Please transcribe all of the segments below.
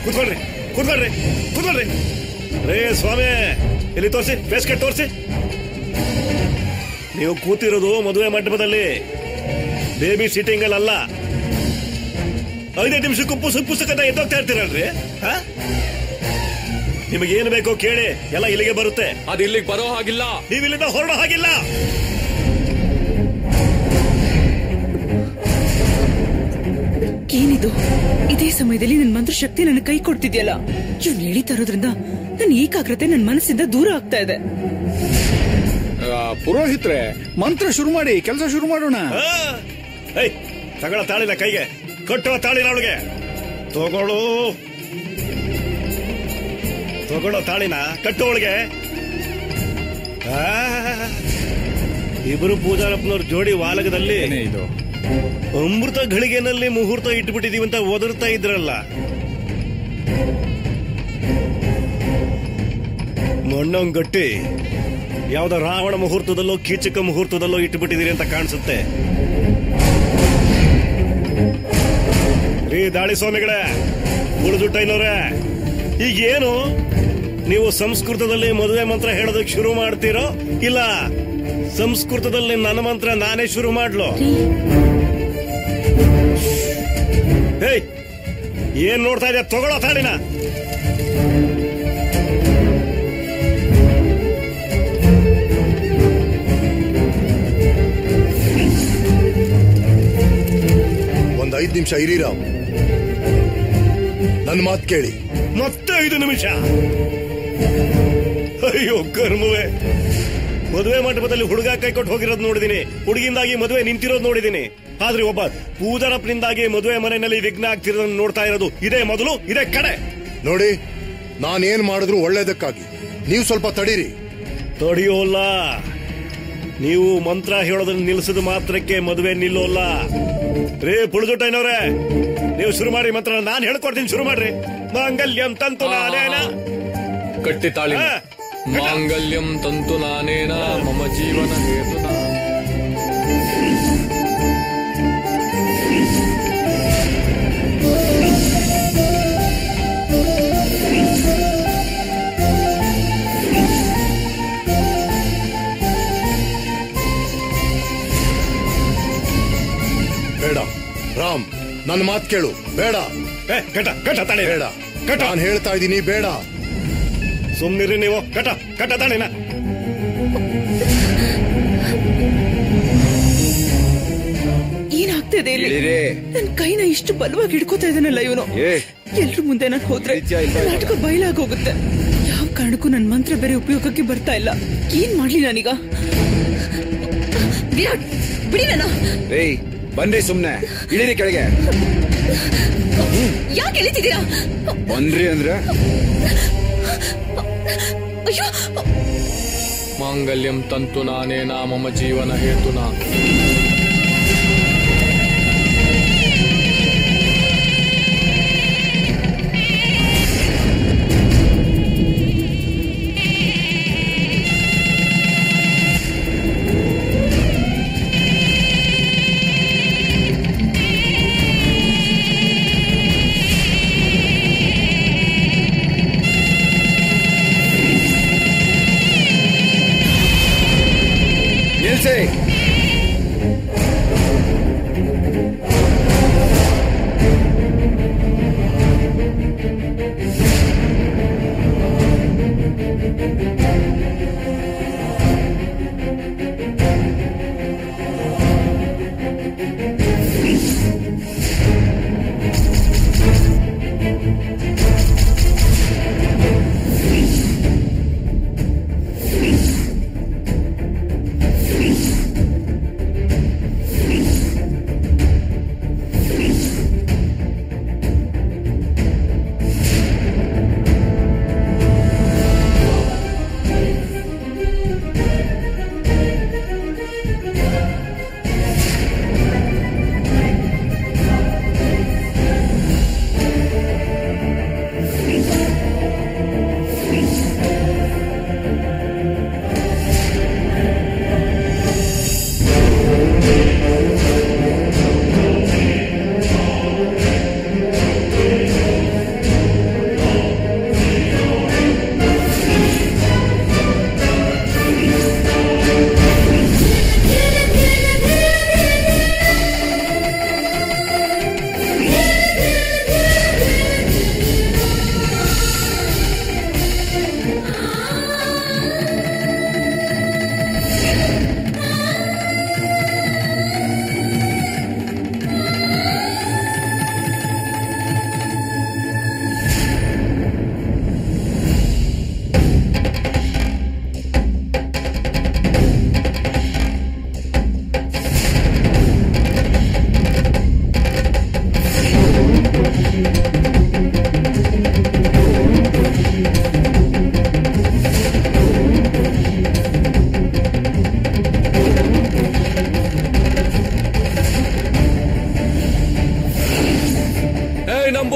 ಕೂತ್ಕೊಳ್ರಿ ಕೂತ್ಕೊಳ್ರಿ ಕೂತ್ಕೊಳ್ರಿ ರೇ ಸ್ವಾಮಿ ಇಲ್ಲಿ ತೋರಿಸಿ ಫೇಸ್ ಕಟ್ ತೋರಿಸಿ ನೀವು ಕೂತಿರೋದು ಮದುವೆ ಮಂಟಪದಲ್ಲಿ ಬೇಬಿ ಸೀಟಿಂಗ್ ಅಲ್ಲ ಐದೈದು ನಿಮಿಷಕ್ಕೂ ಪುಸ್ತಕ ಪುಸ್ತಕದ ಎದ್ದೋಗ್ತಾ ಇರ್ತೀರಲ್ರಿ ಹಾ ನಿಮಗೇನು ಬೇಕೋ ಕೇಳಿ ಎಲ್ಲ ಇಲ್ಲಿಗೆ ಬರುತ್ತೆ ಅದು ಇಲ್ಲಿಗೆ ಬರೋ ಹಾಗಿಲ್ಲ ನೀವು ಇಲ್ಲಿಂದ ಹೊರಡೋ ಹಾಗಿಲ್ಲ ಏನಿದು ಇದೇ ಸಮಯದಲ್ಲಿ ನನ್ ಮಂತ್ರ ಶಕ್ತಿ ನನ್ನ ಕೈ ಕೊಡ್ತಿದ್ಯಲ್ಲ ಇವ್ನು ಎಳಿತಾ ಇರೋದ್ರಿಂದ ನನ್ನ ಏಕಾಗ್ರತೆ ನನ್ನ ಮನಸ್ಸಿಂದ ದೂರ ಆಗ್ತಾ ಇದೆ ಆ, ಪುರೋಹಿತ್ರೆ ಮಂತ್ರ ಶುರು ಮಾಡಿ ಕೆಲಸ ಶುರು ಮಾಡೋಣ ಆ, ಏಯ್ ತಗೊಳ ತಾಳಿನ ಕೈಗೆ ಕಟ್ಟುವ ತಾಳಿನ ಅವಳಿಗೆ ತಗೊಳ್ಳು ತಗೊಳ್ಳೋ ತಾಳಿನ ಕಟ್ಟು ಅವಳಿಗೆ ಆ, ಇಬ್ರು ಪೂಜಾರಪ್ಪನವ್ರ ಜೋಡಿ ವಾಲಗದಲ್ಲಿ ಏನೇ ಇದು ಅಮೃತ ಘಳಿಗೆನಲ್ಲಿ ಮುಹೂರ್ತ ಇಟ್ಬಿಟ್ಟಿದೀವಿ ಅಂತ ಒದರ್ತಾ ಇದ್ರಲ್ಲ ಮಣ್ಣಂಗ್ ಗಟ್ಟಿ ಯಾವ್ದೋ ರಾವಣ ಮುಹೂರ್ತದಲ್ಲೋ ಕೀಚಕ ಮುಹೂರ್ತದಲ್ಲೋ ಇಟ್ಬಿಟ್ಟಿದೀರಿ ಅಂತ ಕಾಣಿಸುತ್ತೆ ರೀ ದಾಳಿ ಸ್ವಾಮಿಗಳೇ ಉಳಿದುಟ್ಟೈನವ್ರೆ ಈಗ ಏನು ನೀವು ಸಂಸ್ಕೃತದಲ್ಲಿ ಮದುವೆ ಮಂತ್ರ ಹೇಳೋದಕ್ಕೆ ಶುರು ಮಾಡ್ತೀರೋ ಇಲ್ಲ ಸಂಸ್ಕೃತದಲ್ಲಿ ನನ್ನ ಮಂತ್ರ ನಾನೇ ಶುರು ಮಾಡ್ಲೋ ಹೇಯ್ ಏನ್ ನೋಡ್ತಾ ಇದೆ ತಗೊಳ್ಳೋ ತಾಳಿನ ಒಂದ್ ಐದ್ ನಿಮಿಷ ಇರೀರಾವ್ ನನ್ ಮಾತ್ ಕೇಳಿ ಮತ್ತೆ ಐದು ನಿಮಿಷ ಅಯ್ಯೋ ಕರ್ಮವೇ ಮದುವೆ ಮಂಟಪದಲ್ಲಿ ಹುಡುಗ ಕೈ ಕೊಟ್ಟು ಹೋಗಿರೋದು ನೋಡಿದೀನಿ ಹುಡುಗಿಂದಾಗಿ ಮದುವೆ ನಿಂತಿರೋದು ನೋಡಿದೀನಿ ಆದ್ರೆ ಒಬ್ಬ ಪೂಜಾರಪ್ಪನಿಂದಾಗಿ ಮದುವೆ ಮನೆಯಲ್ಲಿ ವಿಘ್ನ ಆಗ್ತಿರೋದನ್ನ ನೋಡ್ತಾ ಇರೋದು ಇದೇ ಮೊದಲು ಇದೇ ಕಡೆ ನೋಡಿ ನಾನೇನ್ ಮಾಡಿದ್ರು ಒಳ್ಳೇದಕ್ಕಾಗಿ ನೀವು ಸ್ವಲ್ಪ ತಡೀರಿ ತಡೆಯೋಲ್ಲ ನೀವು ಮಂತ್ರ ಹೇಳೋದನ್ನ ನಿಲ್ಲಿಸಿದ ಮಾತ್ರಕ್ಕೆ ಮದುವೆ ನಿಲ್ಲೋಲ್ಲ ರೇ ಪುಳಿದುಟ್ಟೈನವ್ರೆ ನೀವು ಶುರು ಮಾಡಿ ಮಂತ್ರ ನಾನು ಹೇಳ್ಕೊಡ್ತೀನಿ ಶುರು ಮಾಡ್ರಿ ಮಾಂಗಲ್ಯಂ ತಂತು ನಾನೇನ ಕಟ್ಟಿ ತಾಳಿ ಹಾ. ಮಾಂಗಲ್ಯಂ ತಂತು ನಾನೇನ ಮಮ ಜೀವನ ಹೇತುನ ಬೇಡ ರಾಮ್ ನನ್ನ ಮಾತ್ ಕೇಳು ಬೇಡ ಏ, ಕಟ ಕಟ ತಾಳಿ ಬೇಡ ಕಟ ನಾನು ಹೇಳ್ತಾ ಇದ್ದೀನಿ ಬೇಡ ಸುಮ್ನಿರಿ ನೀವು ಕಟ ಕಟ ತಾಳಿನ ಏನಾಗ್ತಿದೆ ಇಲ್ಲಿ ಇಳಿರಿ. ನನ್ ಕೈನ ಇಷ್ಟು ಬಲವಾಗಿ ಹಿಡ್ಕೋತಾ ಇದ್ದಾನಲ್ಲ ಇವನು ಏ ಎಲ್ರ ಮುಂದೆ ನಾನು ಹೋದ್ರೆ ನಿಜ ಇಲ್ವಾ? ನಾಟಕ ಬಯಲಾಗೋಗುತ್ತೆ ಯಾವ ಕಾರಣಕ್ಕೂ ನನ್ ಮಂತ್ರ ಬೇರೆ ಉಪಯೋಗಕ್ಕೆ ಬರ್ತಾ ಇಲ್ಲ ಏನ್ ಮಾಡ್ಲಿ ನಾನೀಗ ವಿರಾಟ್ ಬಿಡಿ ನನ್ನ ಏಯ್ ಬನ್ರಿ ಸುಮ್ನೆ ಇಳಿರಿ ಕೆಳಗೆ ಯಾಕೆ ಎಳಿತಿದ್ದೀರಾ ಬನ್ರಿ ಅಂದ್ರೆ ಅಯ್ಯೋ ಮಾಂಗಲ್ಯಂ ತಂತು ನಾನೇನ ಮಮ ಜೀವನ ಹೇತುನ ನಿಲ್ಸಿ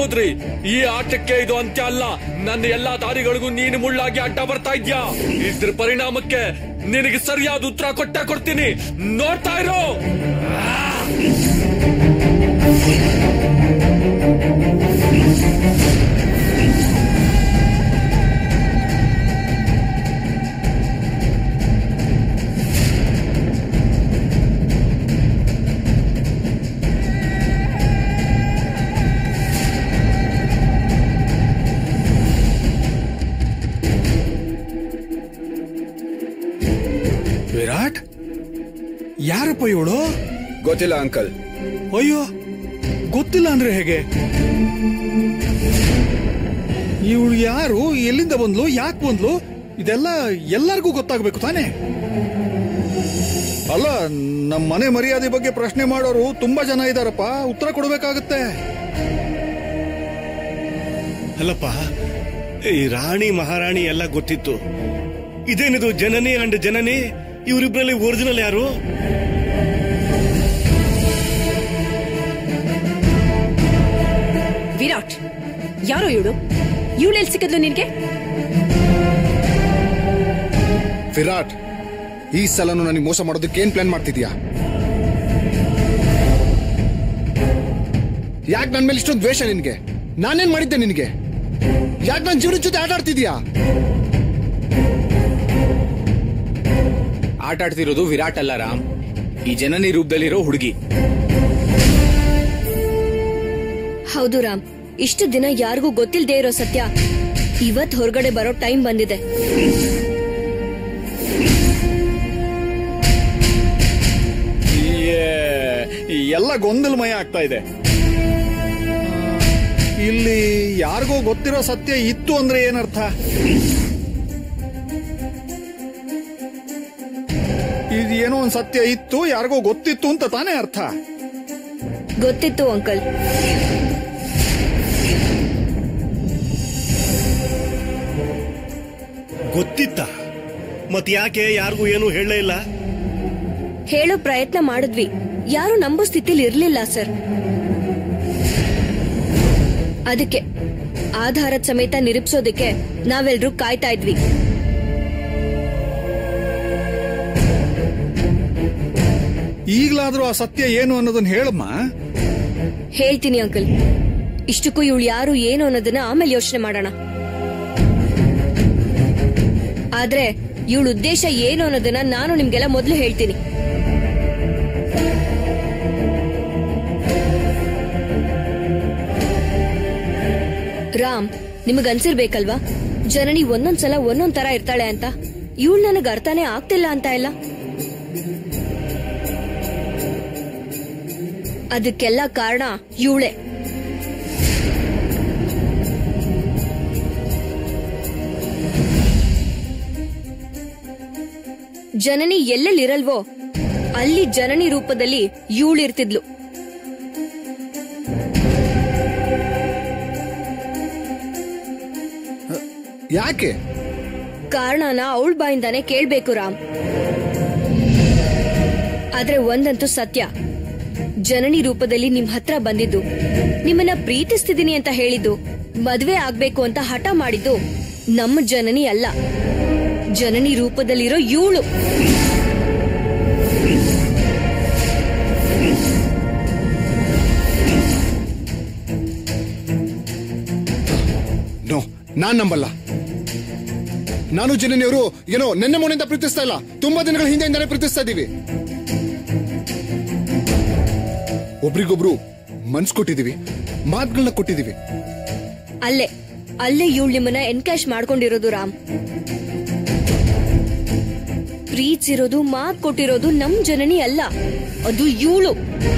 ಹೋದ್ರಿ ಈ ಆಟಕ್ಕೆ ಇದು ಅಂತ್ಯ ಅಲ್ಲ ನನ್ನ ಎಲ್ಲಾ ದಾರಿಗಳಿಗೂ ನೀನು ಮುಳ್ಳಾಗಿ ಅಡ್ಡ ಬರ್ತಾ ಇದ್ಯಾ ಇದ್ರ ಪರಿಣಾಮಕ್ಕೆ ನಿನಗೆ ಸರಿಯಾದ ಉತ್ತರ ಕೊಟ್ಟೆ ಕೊಡ್ತೀನಿ ನೋಡ್ತಾ ಇರೋ ವಿರಾಟ್ ಯಾರಪ್ಪ ಇವಳು ಗೊತ್ತಿಲ್ಲ ಅಂಕಲ್ ಅಯ್ಯೋ ಗೊತ್ತಿಲ್ಲ ಅಂದ್ರೆ ಹೇಗೆ ಇವಳು ಯಾರು ಎಲ್ಲಿಂದ ಬಂದ್ಲು ಯಾಕೆ ಬಂದ್ಲು ಇದೆಲ್ಲ ಎಲ್ಲರಿಗೂ ಗೊತ್ತಾಗ್ಬೇಕು ತಾನೇ ಅಲ್ಲ ನಮ್ಮ ಮನೆ ಮರ್ಯಾದೆ ಬಗ್ಗೆ ಪ್ರಶ್ನೆ ಮಾಡೋರು ತುಂಬಾ ಜನ ಇದಾರಪ್ಪ ಉತ್ತರ ಕೊಡ್ಬೇಕಾಗತ್ತೆ ಅಲ್ಲಪ್ಪ ಈ ರಾಣಿ ಮಹಾರಾಣಿ ಎಲ್ಲ ಗೊತ್ತಿತ್ತು ಇದೇನಿದು ಜನನಿ ಅಂಡ್ ಜನನಿ ಇವರಿಬ್ಬರಲ್ಲಿ ಒರಿಜಿನಲ್ ಯಾರು ವಿರಾಟ್ ಯಾರೋ ಇವಳು ಇವಳೆಲ್ಲಿ ಸಿಕ್ಕದ್ಲು ನಿನ್ಗೆ ವಿರಾಟ್ ಈ ಸಲನು ನನಗೆ ಮೋಸ ಮಾಡೋದಕ್ಕೆ ಏನ್ ಪ್ಲಾನ್ ಮಾಡ್ತಿದ್ಯಾ ಯಾಕೆ ನನ್ ಮೇಲೆ ಇಷ್ಟೊಂದು ದ್ವೇಷ ನಿನ್ಗೆ ನಾನೇನ್ ಮಾಡಿದ್ದೆ ನಿನ್ಗೆ ಯಾಕೆ ನನ್ನ ಜೀವನದ ಜೊತೆ ಆಟ ಆಡ್ತಿದ್ಯಾ ಆಟ ಆಡ್ತಿರೋದು ವಿರಾಟ್ ಅಲ್ಲ ರಾಮ್ ಈ ಜನನಿ ರೂಪದಲ್ಲಿರೋ ಹುಡುಗಿ ಹೌದು ರಾಮ್ ಇಷ್ಟು ದಿನ ಯಾರಿಗೂ ಗೊತ್ತಿಲ್ಲದೆ ಇರೋ ಸತ್ಯ ಇವತ್ ಹೊರಗಡೆ ಬರೋ ಟೈಮ್ ಬಂದಿದೆ ಈ ಎಲ್ಲ ಗೊಂದಲಮಯ ಆಗ್ತಾ ಇದೆ ಇಲ್ಲಿ ಯಾರಿಗೋ ಗೊತ್ತಿರೋ ಸತ್ಯ ಇತ್ತು ಅಂದ್ರೆ ಏನರ್ಥ ಇದು ಏನೋ ಒಂದ್ ಸತ್ಯ ಇತ್ತು ಯಾರಿಗೋ ಗೊತ್ತಿತ್ತು ಅಂತ ತಾನೇ ಅರ್ಥ ಗೊತ್ತಿತ್ತು ಅಂಕಲ್ ಗೊತ್ತಿತ್ತ ಮತ್ ಯಾಕೆ ಯಾರಿಗೂ ಏನು ಹೇಳಲೇ ಇಲ್ಲ ಹೇಳೋ ಪ್ರಯತ್ನ ಮಾಡಿದ್ವಿ ಯಾರು ನಂಬೋ ಸ್ಥಿತಿಲಿ ಇರ್ಲಿಲ್ಲ ಸರ್ ಅದಕ್ಕೆ ಆಧಾರದ ಸಮೇತ ನಿರೂಪಿಸೋದಕ್ಕೆ ನಾವೆಲ್ರೂ ಕಾಯ್ತಾ ಇದ್ವಿ ಈಗ್ಲಾದ್ರೂ ಆ ಸತ್ಯ ಏನು ಅನ್ನೋದನ್ನ ಹೇಳಮ್ಮ ಹೇಳ್ತೀನಿ ಅಂಕಲ್ ಇಷ್ಟಕ್ಕೂ ಇವಳು ಯಾರು ಏನು ಅನ್ನೋದನ್ನ ಆಮೇಲೆ ಯೋಚನೆ ಮಾಡೋಣ ಆದ್ರೆ ಇವಳ ಉದ್ದೇಶ ಏನು ಅನ್ನೋದನ್ನ ನಾನು ನಿಮ್ಗೆಲ್ಲ ಮೊದಲು ಹೇಳ್ತೀನಿ ರಾಮ್ ನಿಮಗ್ ಅನ್ಸಿರ್ಬೇಕಲ್ವಾ ಜನನಿ ಒಂದೊಂದ್ಸಲ ಒಂದೊಂದ್ ತರ ಇರ್ತಾಳೆ ಅಂತ ಇವಳು ನನಗ್ ಅರ್ಥನೇ ಆಗ್ತಿಲ್ಲ ಅಂತ ಇಲ್ಲ ಅದಕ್ಕೆಲ್ಲ ಕಾರಣ ಇವಳೆ ಜನನಿ ಎಲ್ಲೆಲ್ಲಿರಲ್ವೋ ಅಲ್ಲಿ ಜನನಿ ರೂಪದಲ್ಲಿ ಇವಳಿರ್ತಿದ್ಲು ಯಾಕೆ ಕಾರಣನ ಅವಳ ಬಾಯಿಂದಾನೆ ಕೇಳ್ಬೇಕು ರಾಮ್ ಆದ್ರೆ ಒಂದಂತೂ ಸತ್ಯ ಜನನಿ ರೂಪದಲ್ಲಿ ನಿಮ್ ಹತ್ರ ಬಂದಿದ್ದು ನಿಮ್ಮನ್ನ ಪ್ರೀತಿಸ್ತಿದೀನಿ ಅಂತ ಹೇಳಿದ್ದು ಮದ್ವೆ ಆಗ್ಬೇಕು ಅಂತ ಹಠ ಮಾಡಿದ್ದು ನಮ್ಮ ಜನನಿ ಅಲ್ಲ ಜನನಿ ರೂಪದಲ್ಲಿರೋ ಇವಳು ನೋ ನಾನ್ ನಂಬಲ್ಲ ನಾನು ಜನನಿಯವರು ಏನೋ ನೆನ್ನೆ ಮೊನ್ನೆಯಿಂದ ಪ್ರೀತಿಸ್ತಾ ಇಲ್ಲ ತುಂಬಾ ದಿನಗಳ ಹಿಂದೆಯಿಂದಾನೇ ಪ್ರೀತಿಸ್ತಾ ಇದ್ದೀವಿ ಒಬ್ರಿಗೊಬ್ರು ಮನ್ಸ್ ಕೊಟ್ಟಿದೀವಿ ಮಾತುಗಳನ್ನ ಕೊಟ್ಟಿದೀವಿ ಅಲ್ಲೇ ಅಲ್ಲೇ ಇವಳು ನಿಮ್ಮನ್ನ ಎನ್ಕ್ಯಾಶ್ ಮಾಡ್ಕೊಂಡಿರೋದು ರಾಮ್ ಪ್ರೀತಿಸಿರೋದು ಮಾತ್ ಕೊಟ್ಟಿರೋದು ನಮ್ ಜನನಿ ಅಲ್ಲ ಅದು ಇವಳು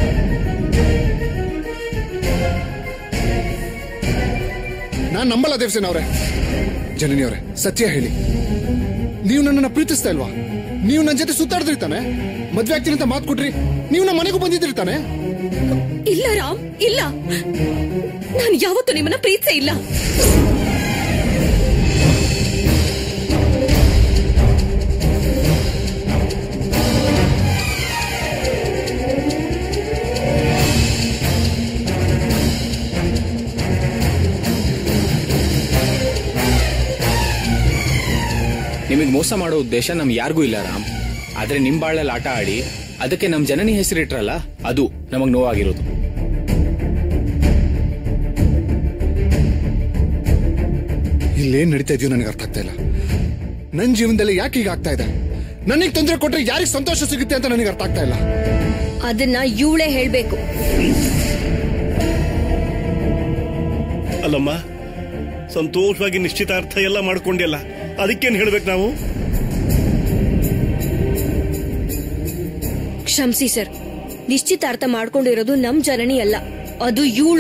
ನಾನ್ ನಂಬಲ್ಲ ದೇವಸೇನ ಅವರೇ ಜನನಿ ಅವರೇ ಸತ್ಯ ಹೇಳಿ ನೀವು ನನ್ನನ್ನ ಪ್ರೀತಿಸ್ತಾ ಇಲ್ವಾ ನೀವು ನನ್ನ ಜೊತೆ ಸುತ್ತಾಡಿದ್ರಿ ತಾನೆ ಮದ್ವೆ ಆಗ್ತೀನಿ ಅಂತ ಮಾತು ಕೊಟ್ರಿ ನೀವು ನಮ್ಮ ಮನೆಗೂ ಬಂದಿದ್ರಿ ತಾನೆ ಇಲ್ಲ ರಾಮ್ ಇಲ್ಲ ನಾನು ಯಾವತ್ತೂ ನಿಮ್ಮನ್ನ ಪ್ರೀತಿಸೇ ಇಲ್ಲ ನಿಮಗೆ ಮೋಸ ಮಾಡೋ ಉದ್ದೇಶ ನಮ್ ಯಾರಿಗೂ ಇಲ್ಲ ರಾಮ್ ಆದ್ರೆ ನಿಮ್ ಬಾಳಲ್ಲಿ ಆಟ ಆಡಿ ಅದಕ್ಕೆ ನಮ್ ಜನನಿ ಹೆಸರಿಟ್ರಲ್ಲ ಅದು ನಮಗ್ ನೋವಾಗಿರೋದು ಇಲ್ಲೇನ್ ನಡೀತಾ ಇದೆಯೋ ನನಗೆ ಅರ್ಥ ಆಗ್ತಾ ಇಲ್ಲ ನನ್ನ ಜೀವನದಲ್ಲಿ ಯಾಕೆ ಈಗ ಆಗ್ತಾ ಇದೆ ನನಗೆ ತೊಂದರೆ ಕೊಟ್ರೆ ಯಾರಿಗೆ ಸಂತೋಷ ಸಿಗುತ್ತೆ ಅಂತ ನನಗೆ ಅರ್ಥ ಆಗ್ತಾ ಇಲ್ಲ ಅದನ್ನ ಇವಳೇ ಹೇಳ್ಬೇಕು ಅಲ್ಲಮ್ಮ ಸಂತೋಷವಾಗಿ ನಿಶ್ಚಿತಾರ್ಥ ಎಲ್ಲ ಮಾಡ್ಕೊಂಡಿಲ್ಲ ಅದಕ್ಕೇನ್ ಹೇಳ್ಬೇಕು ನಾವು ಕ್ಷಮಿಸಿ ಸರ್ ನಿಶ್ಚಿತಾರ್ಥ ಮಾಡ್ಕೊಂಡಿರೋದು ನಮ್ ಜನನಿ ಅಲ್ಲ ಅದು ಇವಳು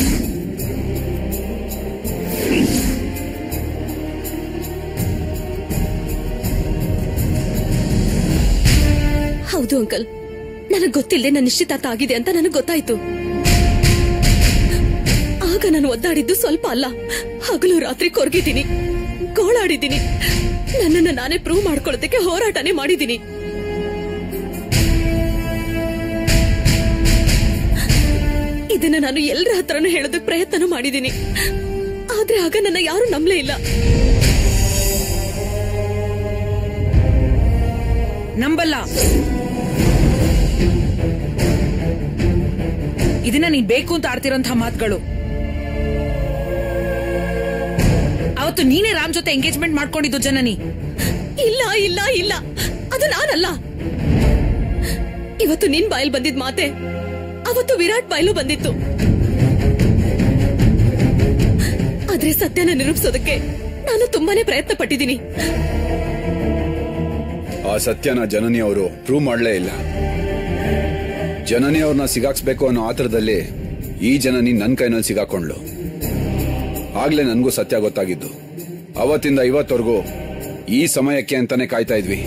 ಹೌದು ಅಂಕಲ್ ನನಗ್ ಗೊತ್ತಿಲ್ಲದೆ ನನ್ನ ನಿಶ್ಚಿತಾರ್ಥ ಆಗಿದೆ ಅಂತ ನನಗ್ ಗೊತ್ತಾಯ್ತು ಆಗ ನಾನು ಒದ್ದಾಡಿದ್ದು ಸ್ವಲ್ಪ ಅಲ್ಲ ಹಗಲು ರಾತ್ರಿ ಕೊರ್ಗಿದ್ದೀನಿ ಗೋಳಾಡಿದ್ದೀನಿ ನನ್ನನ್ನು ನಾನೇ ಪ್ರೂವ್ ಮಾಡ್ಕೊಳ್ಳೋದಕ್ಕೆ ಹೋರಾಟನೇ ಮಾಡಿದ್ದೀನಿ ಇದನ್ನ ನಾನು ಎಲ್ಲರ ಹತ್ರನೂ ಹೇಳೋದಕ್ಕೆ ಪ್ರಯತ್ನನೂ ಮಾಡಿದ್ದೀನಿ ಆದ್ರೆ ಆಗ ನನ್ನ ಯಾರು ನಂಬಲೇ ಇಲ್ಲ ನಂಬಲ್ಲ ಇದನ್ನ ನೀನ್ ಬೇಕು ಅಂತ ಆಡ್ತಿರೋಂಥ ಮಾತುಗಳು ಅವತ್ತು ನೀನೇ ರಾಮ್ ಜೊತೆ ಎಂಗೇಜ್ಮೆಂಟ್ ಮಾಡ್ಕೊಂಡಿದ್ದು ಜನನಿ ಇಲ್ಲ ಇಲ್ಲ ಇಲ್ಲ ಅದು ನಾನಲ್ಲ ಇವತ್ತು ನಿನ್ ಬಾಯಲ್ಲಿ ಬಂದಿದ್ ಮಾತೆ ಅವತ್ತು ವಿರಾಟ್ ಬಾಯಲ್ಲೂ ಬಂದಿತ್ತು ಆದ್ರೆ ಸತ್ಯನ ನಿರೂಪಿಸೋದಕ್ಕೆ ನಾನು ತುಂಬಾನೇ ಪ್ರಯತ್ನ ಪಟ್ಟಿದ್ದೀನಿ ಆ ಸತ್ಯನ ಜನನಿ ಅವರು ಪ್ರೂವ್ ಮಾಡಲೇ ಇಲ್ಲ ಜನನಿ ಅವ್ರನ್ನ ಸಿಗಾಕ್ಸ್ಬೇಕು ಅನ್ನೋ ಆತರದಲ್ಲಿ ಈ ಜನನಿ ನನ್ನ ಕೈನಲ್ಲಿ ಸಿಗಾಕೊಂಡ್ಲು ಆಗ್ಲೇ ನನಗೂ ಸತ್ಯ ಗೊತ್ತಾಗಿದ್ದು ಅವತ್ತಿಂದ ಇವತ್ತವರೆಗೂ ಈ ಸಮಯಕ್ಕೆ ಅಂತಾನೆ ಕಾಯ್ತಾ ಇದ್ವಿ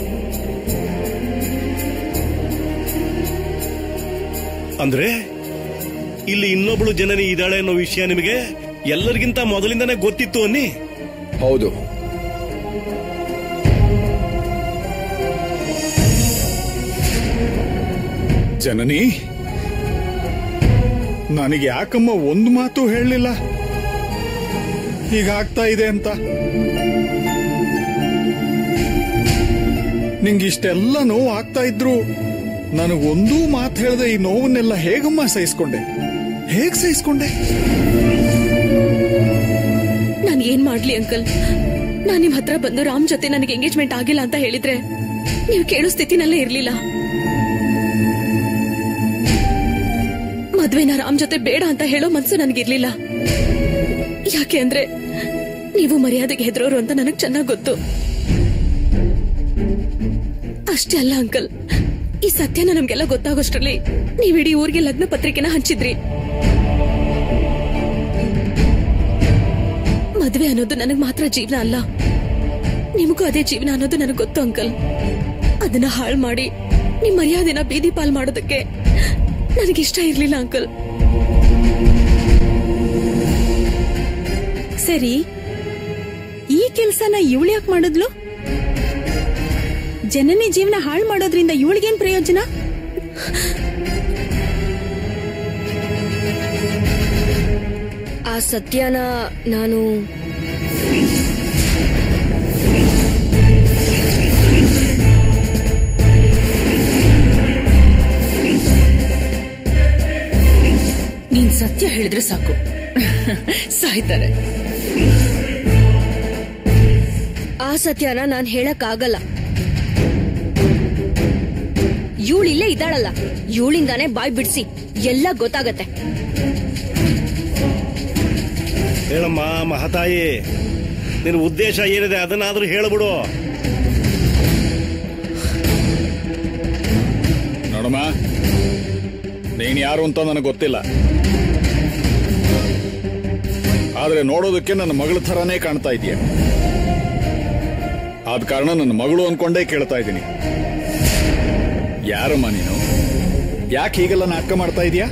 ಅಂದ್ರೆ ಇಲ್ಲಿ ಇನ್ನೊಬ್ಳು ಜನನಿ ಇದ್ದಾಳೆ ಅನ್ನೋ ವಿಷಯ ನಿಮಗೆ ಎಲ್ಲರಿಗಿಂತ ಮೊದಲಿಂದನೇ ಗೊತ್ತಿತ್ತು ಅನ್ನಿ ಹೌದು ಜನನಿ ನನಗೆ ಯಾಕಮ್ಮ ಒಂದು ಮಾತು ಹೇಳಲಿಲ್ಲ ಹೀಗಾಗ್ತಾ ಇದೆ ಅಂತ ನಿಂಗೆ ಇಷ್ಟೆಲ್ಲ ನೋವು ಆಗ್ತಾ ಇದ್ರು ನನಗೊಂದೂ ಮಾತು ಹೇಳದೆ ಈ ನೋವನ್ನೆಲ್ಲ ಹೇಗಮ್ಮ ಸಹಿಸ್ಕೊಂಡೆ ಹೇಗ್ ಸಹಿಸ್ಕೊಂಡೆ ನಾನು ಏನ್ ಮಾಡ್ಲಿ ಅಂಕಲ್ ನಾನ್ ನಿಮ್ ಹತ್ರ ಬಂದು ರಾಮ್ ಜೊತೆ ನನಗೆ ಎಂಗೇಜ್ಮೆಂಟ್ ಆಗಿಲ್ಲ ಅಂತ ಹೇಳಿದ್ರೆ ನೀವು ಕೇಳೋ ಸ್ಥಿತಿನಲ್ಲೇ ಇರ್ಲಿಲ್ಲ ಮದ್ವೆನ ರಾಮ್ ಜೊತೆ ಬೇಡ ಅಂತ ಹೇಳೋ ಮನ್ಸು ನನಗಿರ್ಲಿಲ್ಲ ಯಾಕೆ ಅಂದ್ರೆ ನೀವು ಮರ್ಯಾದೆಗೆ ಹೆದರೋರು ಅಂತ ನನಗ್ ಚೆನ್ನಾಗ್ ಗೊತ್ತು ಅಷ್ಟೇ ಅಲ್ಲ ಅಂಕಲ್ ಈ ಸತ್ಯನ ನಮ್ಗೆಲ್ಲ ಗೊತ್ತಾಗೋಷ್ಟ್ರಲ್ಲಿ ನೀವ್ ಇಡೀ ಊರಿಗೆ ಲಗ್ನ ಪತ್ರಿಕೆನ ಹಂಚಿದ್ರಿ ಮದ್ವೆ ಅನ್ನೋದು ನನಗ್ ಮಾತ್ರ ಜೀವನ ಅಲ್ಲ ನಿಮಗೂ ಅದೇ ಜೀವನ ಅನ್ನೋದು ನನಗ್ ಗೊತ್ತು ಅಂಕಲ್ ಅದನ್ನ ಹಾಳು ಮಾಡಿ ನಿಮ್ ಮರ್ಯಾದೆನ ಬೀದಿ ಪಾಲ್ ಮಾಡೋದಕ್ಕೆ ನನಗಿಷ್ಟ ಇರ್ಲಿಲ್ಲ ಅಂಕಲ್ ಸರಿ ಈ ಕೆಲ್ಸನ ಇವಳು ಯಾಕೆ ಮಾಡಿದ್ಲು ಜನನಿ ಜೀವನ ಹಾಳು ಮಾಡೋದ್ರಿಂದ ಇವಳಿಗೇನ್ ಪ್ರಯೋಜನ ಆ ಸತ್ಯನ ನಾನು ನೀನ್ ಸತ್ಯ ಹೇಳಿದ್ರೆ ಸಾಕು ಸಾಯ್ತಾರೆ ಆ ಸತ್ಯನ ನಾನ್ ಹೇಳಕ್ ಆಗಲ್ಲ ಇವಳಿಲ್ಲೇ ಇದ್ದಾಳಲ್ಲ ಇವಳಿಂದಾನೇ ಬಾಯ್ ಬಿಡ್ಸಿ ಎಲ್ಲ ಗೊತ್ತಾಗತ್ತೆ ಹೇಳಮ್ಮ ಮಹತಾಯಿ ನಿನ್ನ ಉದ್ದೇಶ ಏನಿದೆ ಅದನ್ನಾದ್ರೂ ಹೇಳ್ಬಿಡು ನೋಡಮ್ಮ ನೀನ್ ಯಾರು ಅಂತ ನನಗೆ ಗೊತ್ತಿಲ್ಲ ಆದ್ರೆ ನೋಡೋದಕ್ಕೆ ನನ್ನ ಮಗಳ ಥರನೇ ಕಾಣ್ತಾ ಇದೆಯಾ ಆದ ಕಾರಣ ನನ್ನ ಮಗಳು ಅನ್ಕೊಂಡೇ ಕೇಳ್ತಾ ಇದ್ದೀನಿ ಯಾರಮ್ಮ ನೀನು ಯಾಕೆ ಹೀಗೆಲ್ಲ ನಾಟಕ ಮಾಡ್ತಾ ಇದೀಯಾ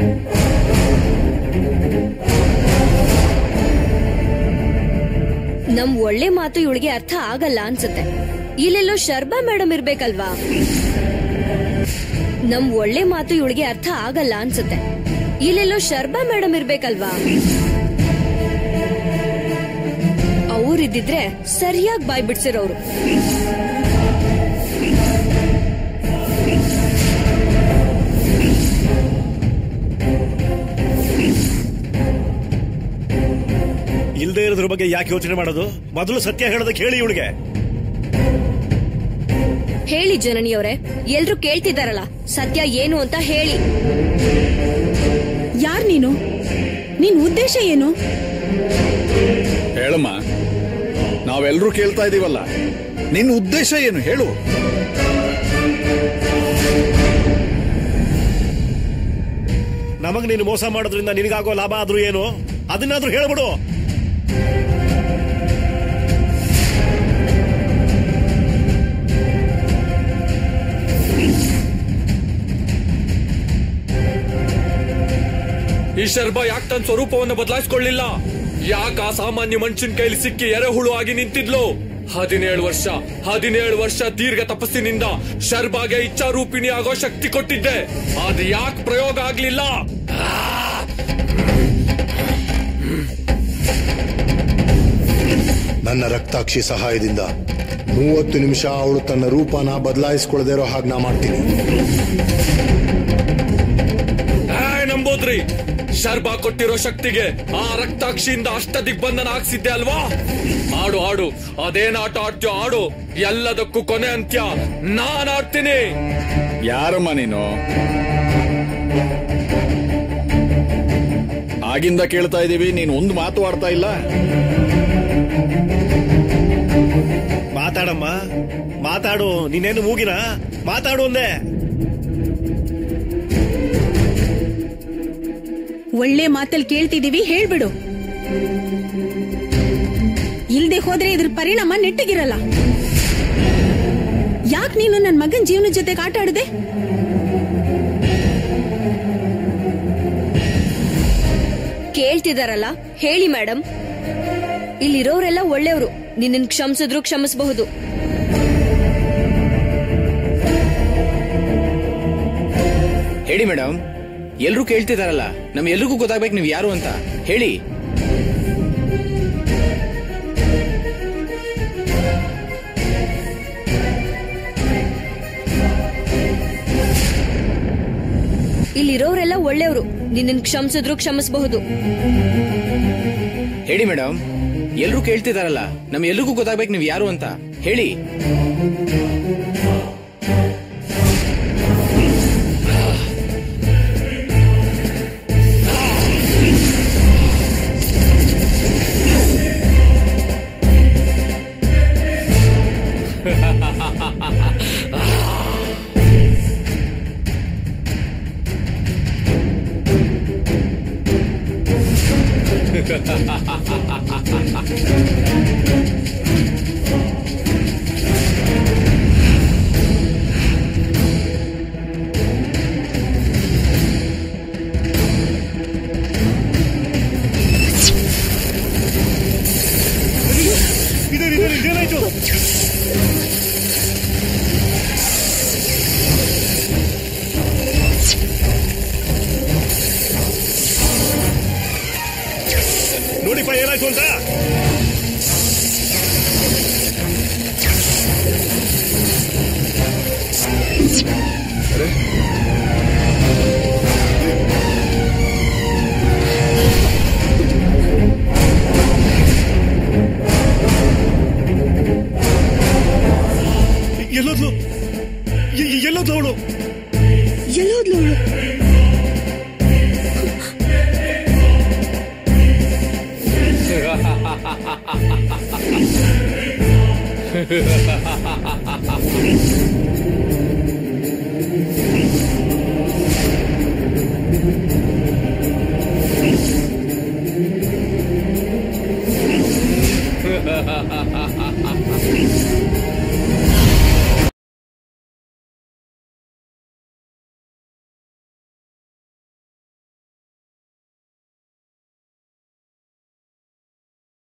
ನಮ್ ಒಳ್ಳೆ ಮಾತು ಇವಳಿಗೆ ಅರ್ಥ ಆಗಲ್ಲ ಅನ್ಸುತ್ತೆ ಇಲ್ಲೆಲ್ಲೋ ಶರ್ಬಾ ಮೇಡಮ್ ಇರ್ಬೇಕಲ್ವಾ ನಮ್ ಒಳ್ಳೆ ಮಾತು ಇವಳಿಗೆ ಅರ್ಥ ಆಗಲ್ಲ ಅನ್ಸುತ್ತೆ ಇಲ್ಲೆಲ್ಲೋ ಶರ್ಬಾ ಮೇಡಮ್ ಇರ್ಬೇಕಲ್ವಾ ಅವ್ರ ದೇವ್ರಿದ್ದಿದ್ರೆ ಸರಿಯಾಗಿ ಬಾಯ್ ಬಿಡ್ಸಿರೋರು ಇಲ್ದೇ ಇರೋದ್ರ ಬಗ್ಗೆ ಯಾಕೆ ಯೋಚನೆ ಮಾಡೋದು ಮೊದಲು ಸತ್ಯ ಹೇಳೋದಕ್ಕೆ ಹೇಳಿ ಇವಳಿಗೆ ಹೇಳಿ ಜನನಿಯವರೇ ಎಲ್ರು ಕೇಳ್ತಿದಾರಲ್ಲ ಸತ್ಯ ಏನು ಅಂತ ಹೇಳಿ ಯಾರ್ ನೀನು ನಿನ್ ಉದ್ದೇಶ ಏನು ಹೇಳಮ್ಮ ನಾವೆಲ್ಲರೂ ಕೇಳ್ತಾ ಇದೀವಲ್ಲ ನಿನ್ನ ಉದ್ದೇಶ ಏನು ಹೇಳು ನಮಗ್ ನೀನು ಮೋಸ ಮಾಡೋದ್ರಿಂದ ನಿನಗಾಗೋ ಲಾಭ ಆದ್ರೂ ಏನು ಅದನ್ನಾದ್ರೂ ಹೇಳ್ಬಿಡು ಈ ಶರ್ಬ ಯಾಕೆ ತನ್ನ ಸ್ವರೂಪವನ್ನು ಬದಲಾಯಿಸ್ಕೊಳ್ಳಿಲ್ಲ ಯಾಕೆ ಆ ಸಾಮಾನ್ಯ ಮನುಷ್ಯನ ಕೈಲಿ ಸಿಕ್ಕಿ ಎರೆಹುಳು ಆಗಿ ನಿಂತಿದ್ಲು ಹದಿನೇಳು ವರ್ಷ ಹದಿನೇಳು ವರ್ಷ ದೀರ್ಘ ತಪಸ್ಸಿನಿಂದ ಶರ್ಬಾಗೆ ಇಚ್ಛಾರೂಪಿಣಿ ಆಗೋ ಶಕ್ತಿ ಕೊಟ್ಟಿದ್ದೆ ಅದು ಯಾಕೆ ಪ್ರಯೋಗ ಆಗ್ಲಿಲ್ಲ ನನ್ನ ರಕ್ತಾಕ್ಷಿ ಸಹಾಯದಿಂದ ಮೂವತ್ತು ನಿಮಿಷ ಅವಳು ತನ್ನ ರೂಪನ ಬದಲಾಯಿಸ್ಕೊಳ್ಳದೆ ಇರೋ ಹಾಗೆ ನಾ ಮಾಡ್ತೀನಿ ಏ, ನಂಬೋದ್ರಿ ಶರ್ಬಾ ಕೊಟ್ಟಿರೋ ಶಕ್ತಿಗೆ ಆ ರಕ್ತಾಕ್ಷಿಯಿಂದ ಅಷ್ಟ ದಿಗ್ಬಂಧನ ಹಾಕ್ಸಿದ್ದೆ ಅಲ್ವಾ ಆಡು ಆಡು ಅದೇನ್ ಆಟ ಆಡ್ತೀಯೋ ಆಡು ಎಲ್ಲದಕ್ಕೂ ಕೊನೆ ಅಂತ್ಯ ನಾನ್ ಆಡ್ತೀನಿ ಯಾರಮ್ಮ ನೀನು ಆಗಿಂದ ಕೇಳ್ತಾ ಇದೀವಿ ನೀನು ಒಂದು ಮಾತು ಆಡ್ತಾ ಇಲ್ಲ ಮಾತಾಡಮ್ಮ ಮಾತಾಡು ನೀನೇನು ಮೂಗಿನ ಮಾತಾಡು ಒಂದೇ ಒಳ್ಳೆ ಮಾತಲ್ಲಿ ಕೇಳ್ತಿದೀವಿ ಹೇಳ್ಬಿಡು ಇಲ್ದೆ ಹೋದ್ರೆ ಇದ್ರ ಪರಿಣಾಮ ನೆಟ್ಟಗಿರಲ್ಲ ಯಾಕ್ ನೀನು ನನ್ ಮಗನ್ ಜೀವನದ ಜೊತೆಗೆ ಆಟ ಆಡದೆ ಕೇಳ್ತಿದಾರಲ್ಲ ಹೇಳಿ ಮೇಡಮ್ ಇಲ್ಲಿರೋರೆಲ್ಲ ಒಳ್ಳೆಯವರು ನಿನ್ನ ಕ್ಷಮಿಸಿದ್ರು ಕ್ಷಮಿಸಬಹುದು ಹೇಳಿ ಮೇಡಮ್ ಎಲ್ರೂ ಕೇಳ್ತಿದಾರಲ್ಲ ನಮ್ ಎಲ್ರಿಗೂ ಗೊತ್ತಾಗ್ಬೇಕು ನೀವ್ ಯಾರು ಅಂತ ಹೇಳಿ ಇಲ್ಲಿರೋರೆಲ್ಲ ಒಳ್ಳೆಯವರು ನಿನ್ನ ಕ್ಷಮಿಸಿದ್ರು ಕ್ಷಮಿಸಬಹುದು ಹೇಳಿ ಮೇಡಮ್ ಎಲ್ರೂ ಕೇಳ್ತಿದಾರಲ್ಲ ನಮ್ ಎಲ್ರಿಗೂ ಗೊತ್ತಾಗ್ಬೇಕು ನೀವ್ ಯಾರು ಅಂತ ಹೇಳಿ ಇದೇನಾಯ್ತು ನೋಡಿಪ್ಪ ಏನಾಯ್ತು ಅಂತ ಎಲ್ಲೋದ್ಲು ಎ- ಎ- ಎಲ್ಲೋದ್ಲು ಅವಳು ಎಲ್ಲೋದ್ಲು ಅವಳು